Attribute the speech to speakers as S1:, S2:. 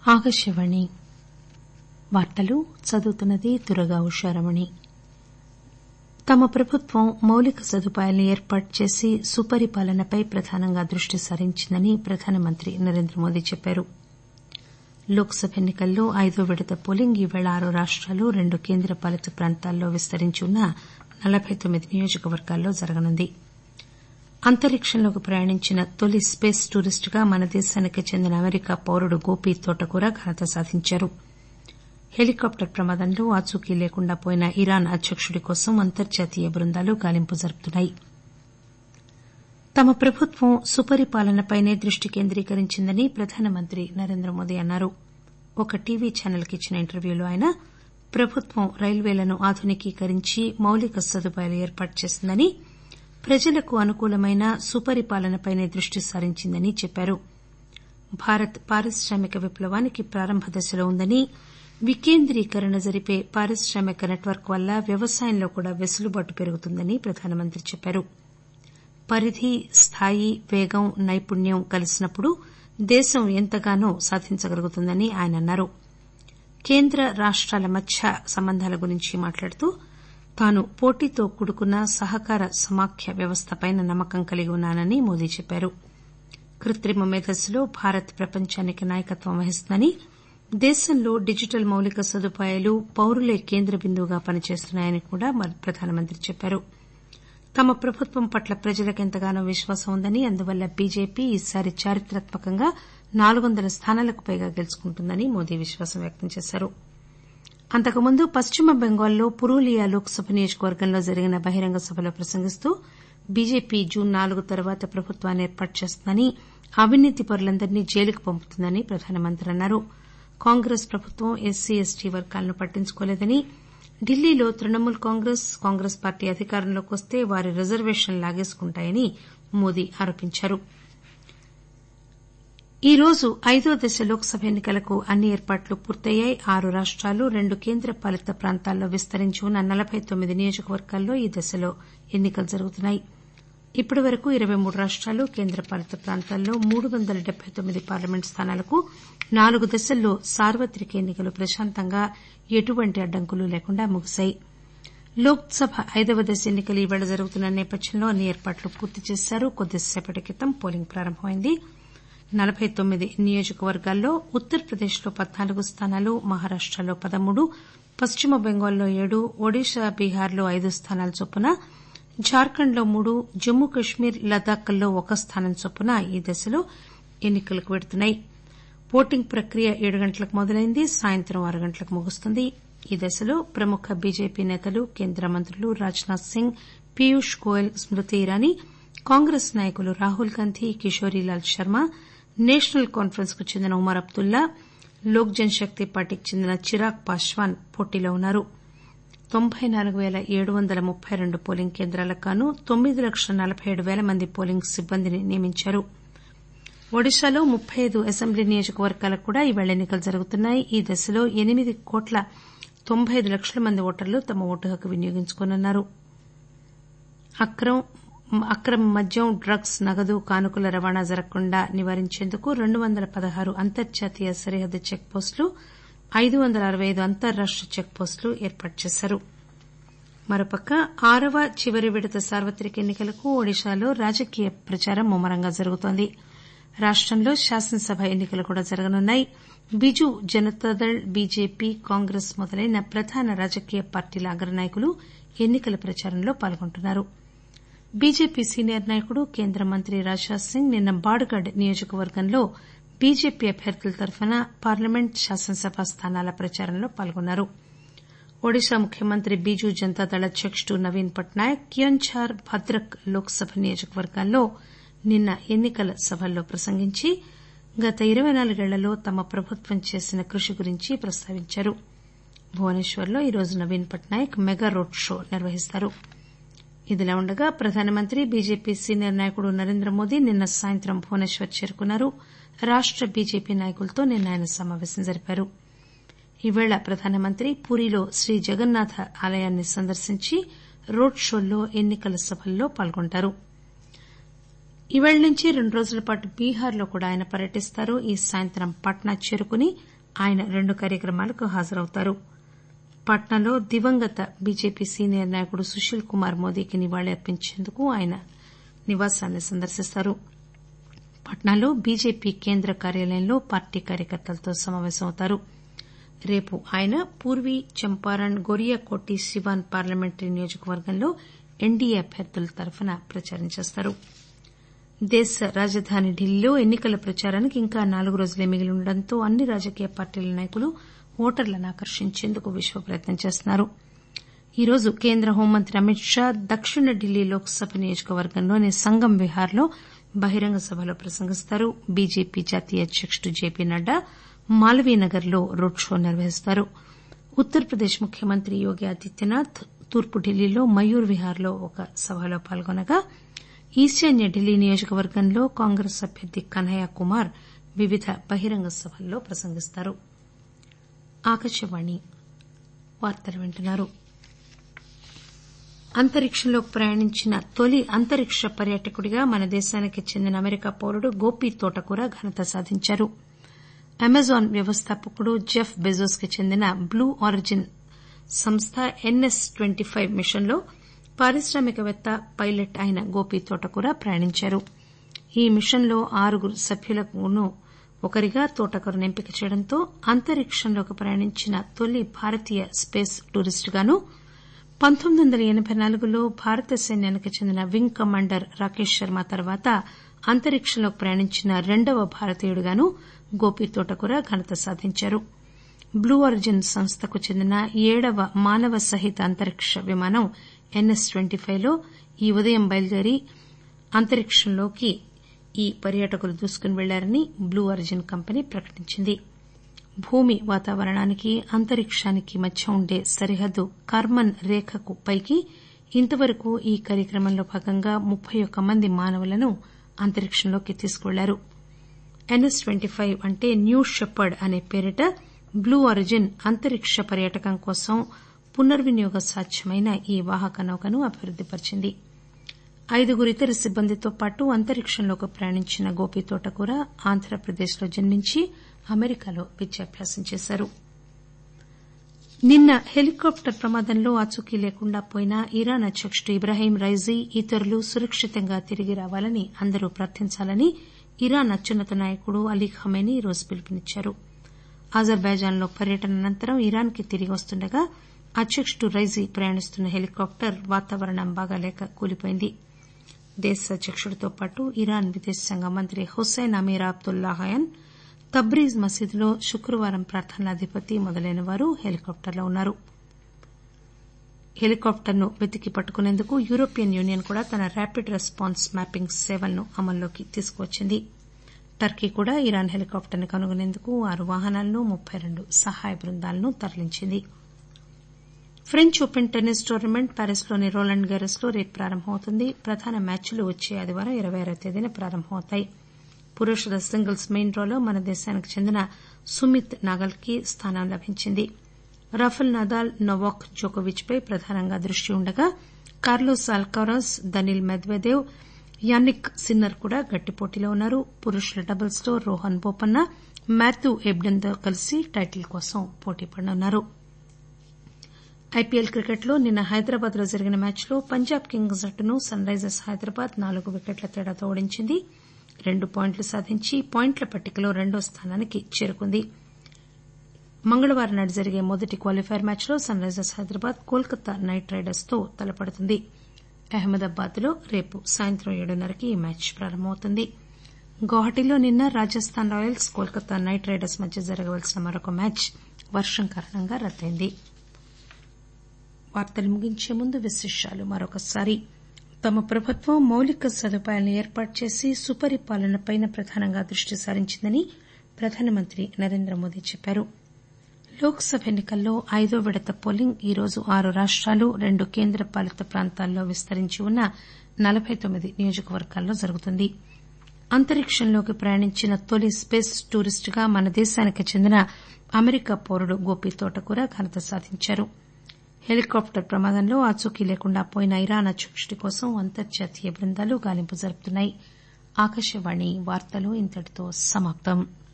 S1: ఆకాశవాణి వార్తలు చదువుతున్నది దుర్గా ఉషారమణి తమ ప్రభుత్వం మౌలిక సదుపాయాలను ఏర్పాటు చేసి సుపరిపాలనపై ప్రధానంగా దృష్టి సారించిందని ప్రధానమంత్రి నరేంద్రమోదీ చెప్పారు లోక్ సభ ఎన్ని కల్లో ఐదో విడత పోలింగ్ ఈరోజు ఆరు రాష్టాలు రెండు కేంద్రపాలిత ప్రాంతాల్లో విస్తరించి ఉన్న నలబై తొమ్మిది నియోజకవర్గాల్లో జరగనుంది అంతరిక్షంలోకి ప్రయాణించిన తొలి స్పేస్ టూరిస్ట్ గా మన దేశానికి చెందిన అమెరికా పౌరుడు గోపీ తోటకూర ఘనత సాధించారు హెలికాప్టర్ ప్రమాదంలో ఆచూకీ లేకుండా పోయిన ఇరాన్ అధ్యకుడి కోసం అంతర్జాతీయ బృందాలు గాలింపు జరుపుతున్నాయి తమ ప్రభుత్వం సుపరిపాలనపైనే దృష్టి కేంద్రీకరించిందని ప్రధానమంత్రి నరేంద్రమోదీ అన్నారు ఒక టీవీ ఛానల్ కు ఇచ్చిన ఇంటర్వ్యూలో ఆయన ప్రభుత్వం రైల్వేలను ఆధునికీకరించి మౌలిక సదుపాయాలు ఏర్పాటు చేసిందని ప్రజలకు అనుకూలమైన సుపరిపాలనపైనే దృష్టి సారించిందని చెప్పారు భారత్ పారిశ్రామిక విప్లవానికి ప్రారంభ దశలో ఉందని వికేంద్రీకరణ జరిపే పారిశ్రామిక నెట్వర్క్ వల్ల వ్యవసాయంలో కూడా వెసులుబాటు పెరుగుతుందని ప్రధానమంత్రి చెప్పారు పరిధి స్థాయి పేగం నైపుణ్యం కలిసినప్పుడు దేశం ఎంతగానో సాధించగలుగుతుందని ఆయన అన్నారు కేంద్ర రాష్టాల మధ్య సంబంధాల గురించి మాట్లాడుతూ తాను పోటీతో కూడుకున్న సహకార సమాఖ్య వ్యవస్థపై నమ్మకం కలిగి ఉన్నానని మోదీ చెప్పారు కృత్రిమ మేధస్సులో భారత్ ప్రపంచానికి నాయకత్వం వహిస్తుందని దేశంలో డిజిటల్ మౌలిక సదుపాయాలు పౌరులే కేంద్ర బిందువుగా పనిచేస్తున్నాయని కూడా ప్రధానమంత్రి చెప్పారు తమ ప్రభుత్వం పట్ల ప్రజలకు ఎంతగానో విశ్వాసం ఉందని అందువల్ల బీజేపీ ఈసారి చారిత్రాత్మకంగా నాలుగు వందల స్థానాలకు పైగా గెలుచుకుంటుందని మోదీ విశ్వాసం వ్యక్తం చేశారు అంతకుముందు పశ్చిమ బెంగాల్లో పురూలియా లోక్ సభ నియోజకవర్గంలో జరిగిన బహిరంగ సభలో ప్రసంగిస్తూ బీజేపీ జూన్ నాలుగు తర్వాత ప్రభుత్వాన్ని ఏర్పాటు చేస్తుందని అవినీతి పరులందరినీ జైలుకు పంపుతుందని ప్రధానమంత్రి అన్నారు కాంగ్రెస్ ప్రభుత్వం ఎస్సీ ఎస్టీ వర్గాలను పట్టించుకోలేదని ఢిల్లీలో తృణమూల్ కాంగ్రెస్ కాంగ్రెస్ పార్టీ అధికారంలోకి వస్తే వారి రిజర్వేషన్లు లాగేసుకుంటాయని మోదీ ఆరోపించారు ఈరోజు ఐదో దశ లోక్ సభ ఎన్ని కలకు అన్ని ఏర్పాట్లు పూర్తయ్యాయి ఆరు రాష్టాలు రెండు కేంద్ర పాలిత ప్రాంతాల్లో విస్తరించి ఉన్న నలబై తొమ్మిది నియోజకవర్గాల్లో ఈ దశలో ఎన్ని కలు జరుగుతున్నాయి ఇప్పటి వరకు ఇరవై మూడు రాష్టాలు కేంద్ర పాలిత ప్రాంతాల్లో మూడు వందల డెబ్బై తొమ్మిది పార్లమెంట్ స్థానాలకు నాలుగు దశల్లో సార్వత్రిక ఎన్ని కలు ప్రశాంతంగా ఎటువంటి అడ్డంకులు లేకుండా ముగిశాయి లోక్ సభ ఐదవ దశ ఎన్ని కలు ఈరోజు జరుగుతున్న నేపథ్యంలో అన్ని ఏర్పాట్లు పూర్తి చేశారు కొద్దిసేపటి క్రితం పోలింగ్ ప్రారంభమైంది నలబై తొమ్మిది నియోజకవర్గాల్లో ఉత్తరప్రదేశ్ లో పద్నాలుగు స్థానాలు మహారాష్టలో పదమూడు పశ్చిమ బెంగాల్లో ఏడు ఒడిశా బీహార్లో ఐదు స్థానాల చొప్పున జార్ఖండ్ లో మూడు జమ్మూ కశ్మీర్ లద్దాఖ్ ల్లో ఒక స్థానం చొప్పున ఈ దశలో ఎన్ని కలకు పెడుతున్నాయి ఓటింగ్ ప్రక్రియ ఏడు గంటలకు మొదలైంది సాయంత్రం ఆరు గంటలకు ముగుస్తుంది ఈ దశలో ప్రముఖ బీజేపీ నేతలు కేంద్ర మంత్రులు రాజ్ నాథ్ సింగ్ పీయూష్ గోయల్ స్మృతి ఇరానీ కాంగ్రెస్ నాయకులు రాహుల్ గాంధీ కిషోరీలాల్ శర్మ నేషనల్ కాన్పరెన్స్ కు చెందిన ఉమర్ అబ్దుల్లా లోక్ జన్ శక్తి పార్టీకి చెందిన చిరాగ్ పాశ్వాన్ పోటీలో ఉన్నారు తొంబై నాలుగు పేల ఏడు వందల ముప్పై రెండు పోలింగ్ కేంద్రాలకు గాను తొమ్మిది లక్షల నలబై ఏడు పేల మంది పోలింగ్ సిబ్బందిని నియమించారు ఒడిశాలో ముప్పై ఐదు అసెంబ్లీ నియోజకవర్గాలకు కూడా ఈరోజు ఎన్ని కలు జరుగుతున్నాయి ఈ దశలో ఎనిమిది కోట్ల తొంబై ఐదు లక్షల మంది ఓటర్లు తమ ఓటు హక్కు వినియోగించుకోనున్నారు అక్రమ మద్యం డ్రగ్స్ నగదు కానుకల రవాణా జరగకుండా నివారించేందుకు రెండు వందల పదహారు అంతర్జాతీయ సరిహద్దు చెక్ పోస్టులు ఐదు వందల అరవై ఐదు అంతర్రాష్ట చెక్ పోస్టులు ఏర్పాటు చేశారు మరోపక్క ఆరవ చివరి విడత సార్వత్రిక ఎన్ని కలకు ఒడిశాలో రాజకీయ ప్రచారం ముమ్మరంగా జరుగుతోంది రాష్టంలో శాసనసభ ఎన్ని కలు కూడా జరగనున్నాయి బిజు జనతాదళ్ బీజేపీ కాంగ్రెస్ మొదలైన ప్రధాన రాజకీయ పార్టీల అగ్రనాయకులు ఎన్ని కల ప్రచారంలో పాల్గొంటున్నారు బీజేపీ సీనియర్ నాయకుడు కేంద్ర మంత్రి రాజ్నాథ్ సింగ్ నిన్న బాడ్గఢ్ నియోజకవర్గంలో బీజేపీ అభ్యర్థుల తరఫున పార్లమెంట్ శాసనసభ స్థానాల ప్రచారంలో పాల్గొన్నారు ఒడిశా ముఖ్యమంత్రి బిజు జనతాదళ్ అధ్యకుడు నవీన్ పట్నాయక్ కియోన్ఝార్ భద్రక్ లోక్ సభ నియోజకవర్గాల్లో నిన్న ఎన్ని కల సభల్లో ప్రసంగించి గత ఇరవై నాలుగేళ్లలో తమ ప్రభుత్వం చేసిన కృషి గురించి ప్రస్తావించారు భువనేశ్వర్ లో ఈరోజు Naveen Patnaik mega road show నిర్వహిస్తారు ఇదిలా ఉండగా ప్రధానమంత్రి బీజేపీ సీనియర్ నాయకుడు నరేంద్రమోదీ నిన్న సాయంత్రం భువనేశ్వర్ చేరుకున్నారు రాష్ట బీజేపీ నాయకులతో నిన్న ఆయన సమాపేశం జరిపారు ఈరోజు ప్రధానమంత్రి పూరీలో శ్రీ జగన్నాథ ఆలయాన్ని సందర్శించి రోడ్ షోల్లో ఎన్ని కల సభల్లో పాల్గొంటారు ఇవాళ నుంచి రెండు రోజుల పాటు బీహార్లో కూడా ఆయన పర్యటిస్తారు ఈ సాయంత్రం పాట్నా చేరుకుని ఆయన రెండు కార్యక్రమాలకు హాజరవుతారు పాట్నాలో దివంగత బీజేపీ సీనియర్ నాయకుడు సుశీల్ కుమార్ మోదీకి నివాళులర్పించేందుకు ఆయన నివాసాన్ని సందర్శిస్తారు పాట్నాలో బీజేపీ కేంద్ర కార్యాలయంలో పార్టీ కార్యకర్తలతో సమాపేశమవుతారు రేపు ఆయన పూర్వీ చంపారణ్ గొరియాకోటి సివాన్ పార్లమెంటరీ నియోజకవర్గంలో ఎన్డీఏ అభ్యర్థుల తరఫున ప్రచారం చేస్తారు దేశ రాజధాని ఢిల్లీలో ఎన్నికల ప్రచారానికి ఇంకా నాలుగు రోజులే మిగిలి ఉండడంతో అన్ని రాజకీయ పార్టీల నాయకులు ఓటర్లను ఆకర్షించేందుకు విశ్వ ప్రయత్నం చేస్తున్నారు ఈరోజు కేంద్ర హోంమంత్రి అమిత్ షా దక్షిణ ఢిల్లీ లోక్ సభ నియోజకవర్గంలోని సంగం విహార్లో బహిరంగ సభలో ప్రసంగిస్తారు బీజేపీ జాతీయ అధ్యకుడు జేపీ నడ్డా మాలవీనగర్ లో రోడ్ షో నిర్వహిస్తారు ఉత్తరప్రదేశ్ ముఖ్యమంత్రి యోగి ఆదిత్యనాథ్ తూర్పు ఢిల్లీలో మయూర్ విహార్ లో ఒక సభలో పాల్గొనగా ఈశాన్య ఢిల్లీ నియోజకవర్గంలో కాంగ్రెస్ అభ్యర్థి కన్నయ్య కుమార్ వివిధ బహిరంగ సభల్లో ప్రసంగిస్తారు అంతరిక్షంలోకి ప్రయాణించిన తొలి అంతరిక్ష పర్యాటకుడిగా మన దేశానికి చెందిన అమెరికా పౌరుడు గోపి తోటకూర ఘనత సాధించారు అమెజాన్ వ్యవస్థాపకుడు జెఫ్ బెజోస్ కి చెందిన బ్లూ ఆరిజిన్ సంస్థ ఎన్ఎస్ ట్వంటీ ఫైవ్ మిషన్ లో పారిశ్రామికవేత్త పైలట్ అయిన గోపి తోటకూర ప్రయాణించారు ఈ మిషన్ లో ఆరుగురు సభ్యులను ఒకరిగా తోటకూరను ఎంపిక చేయడంతో అంతరిక్షంలోకి ప్రయాణించిన తొలి భారతీయ స్పేస్ టూరిస్ట్ గాను పంతొమ్మిది వందల ఎనబై నాలుగులో భారత సైన్యానికి చెందిన వింగ్ కమాండర్ రాకేష్ శర్మ తర్వాత అంతరిక్షంలోకి ప్రయాణించిన రెండవ భారతీయుడిగాను గోపి తోటకూర ఘనత సాధించారు బ్లూ ఆరిజిన్ సంస్థకు చెందిన ఏడవ మానవ సహిత అంతరిక్ష విమానం ఎన్ఎస్ ట్వంటీ ఫైవ్ లో ఈ ఉదయం బయలుదేరి అంతరిక్షంలోకి ఈ పర్యాటకులు దూసుకుని పెళ్లారని బ్లూ ఆరిజిన్ కంపెనీ ప్రకటించింది భూమి వాతావరణానికి అంతరిక్షానికి మధ్య ఉండే సరిహద్దు కార్బన్ రేఖకు పైకి ఇంతవరకు ఈ కార్యక్రమంలో భాగంగా ముప్పై ఒక్క మంది మానవులను అంతరిక్షంలోకి తీసుకుపెళ్లారు ఎన్ఎస్ ట్వంటీ ఫైవ్ అంటే న్యూ షెపర్డ్ అనే పేరిట బ్లూ ఆరిజిన్ అంతరిక్ష పర్యాటకం కోసం పునర్వినియోగ సాధ్యమైన ఈ వాహక నౌకను అభివృద్ది పరిచింది ఐదుగురు ఇతర సిబ్బందితో పాటు అంతరిక్షంలోకి ప్రయాణించిన గోపి తోటకూర ఆంధ్రప్రదేశ్ లో జన్మించి అమెరికాలో విద్యాభ్యాసం చేశారు నిన్న హెలికాప్టర్ ప్రమాదంలో ఆచూకీ లేకుండా పోయిన ఇరాన్ అధ్యకుడు ఇబ్రాహీం రైజీ ఇతరులు సురక్షితంగా తిరిగి రావాలని అందరూ ప్రార్థించాలని ఇరాన్ అత్యున్నత నాయకుడు అలీ ఖమేనీ ఈరోజు పిలుపునిచ్చారు అజర్బైజాన్ లో పర్యటన అనంతరం ఇరాన్ కి తిరిగి వస్తుండగా అధ్యకుడు రైజీ ప్రయాణిస్తున్న హెలికాప్టర్ వాతావరణం బాగాలేక కూలిపోయింది దేశ అధ్యకుడితో పాటు ఇరాన్ విదేశాంగ మంత్రి హుసైన్ అమీర్ అబ్దుల్లాహయాన్ తబ్రీజ్ మసీదులో శుక్రవారం ప్రార్థనల అధిపతి మొదలైన వారు హెలికాప్టర్లో ఉన్నారు హెలికాప్టర్ను వెతికి పట్టుకునేందుకు యూరోపియన్ యూనియన్ కూడా తన ర్యాపిడ్ రెస్పాన్స్ మ్యాపింగ్ సేవలను అమల్లోకి తీసుకువచ్చింది టర్కీ కూడా ఇరాన్ హెలికాప్టర్ను కనుగొనేందుకు ఆరు వాహనాలను ముప్పై రెండు సహాయ బృందాలను తరలించింది ఫ్రెంచ్ ఓపెన్ టెన్నిస్ టోర్నమెంట్ ప్యారిస్లోని రోలాండ్ గ్యారెస్ లో రేపు ప్రారంభమవుతుంది ప్రధాన మ్యాచ్లు వచ్చే ఆదివారం ఇరవై ఆరవ తేదీన ప్రారంభమవుతాయి పురుషుల సింగిల్స్ మెయిన్ డ్రాలో మన దేశానికి చెందిన సుమిత్ నాగల్ కి స్థానం లభించింది రఫల్ నదాల్ నొవాక్ జోకోవిచ్ పై ప్రధానంగా దృష్టి ఉండగా Carlos Alcaraz Daniil Medvedev Jannik Sinner కూడా గట్టి పోటీలో ఉన్నారు పురుషుల డబుల్స్ లో రోహన్ బోపన్న మాథ్యూ ఎబ్డెన్ తో కలిసి టైటిల్ కోసం పోటీ పడనున్నారు ఐపీఎల్ క్రికెట్లో నిన్న హైదరాబాద్ లో జరిగిన మ్యాచ్లో పంజాబ్ కింగ్స్ జట్టును సన్ రైజర్స్ హైదరాబాద్ నాలుగు వికెట్ల తేడాతో ఓడించింది రెండు పాయింట్లు సాధించి పాయింట్ల పట్టికలో రెండో స్థానానికి చేరుకుంది మంగళవారం నాడు జరిగే మొదటి క్వాలిఫైయర్ మ్యాచ్లో సన్ రైజర్స్ హైదరాబాద్ కోల్కతా నైట్ రైడర్స్ తో తలపడుతుంది అహ్మదాబాద్ లో రేపు సాయంత్రం ఏడున్నరకి ఈ మ్యాచ్ ప్రారంభమవుతుంది గౌహటిలో నిన్న రాజస్థాన్ రాయల్స్ కోల్కతా నైట్ రైడర్స్ మధ్య జరగవలసిన మరొక మ్యాచ్ వర్షం కారణంగా రద్దయింది వార్తలు ముగించే ముందు విశేషాలు మరొకసారి తమ ప్రభుత్వం మౌలిక సదుపాయాలను ఏర్పాటు చేసి సుపరిపాలనపై ప్రధానంగా దృష్టి సారించిందని ప్రధానమంత్రి నరేంద్ర మోదీ చెప్పారు లోక్ సభ ఎన్నికల్లో ఐదో విడత పోలింగ్ ఈరోజు ఆరు రాష్టాలు రెండు కేంద్ర పాలిత ప్రాంతాల్లో విస్తరించి ఉన్న నలబై తొమ్మిది నియోజకవర్గాల్లో జరుగుతుంది అంతరిక్షంలోకి ప్రయాణించిన తొలి స్పేస్ టూరిస్ట్ గా మన దేశానికి చెందిన అమెరికా పౌరుడు గోపి తోటకూర ఘనత సాధించారు హెలికాప్టర్ ప్రమాదంలో ఆచూకీ లేకుండా పోయిన ఇరాన్ అధ్యకుడి కోసం అంతర్జాతీయ బృందాలు గాలింపు జరుపుతున్నాయి ఆకాశవాణి వార్తలు ఇంతటితో సమాప్తం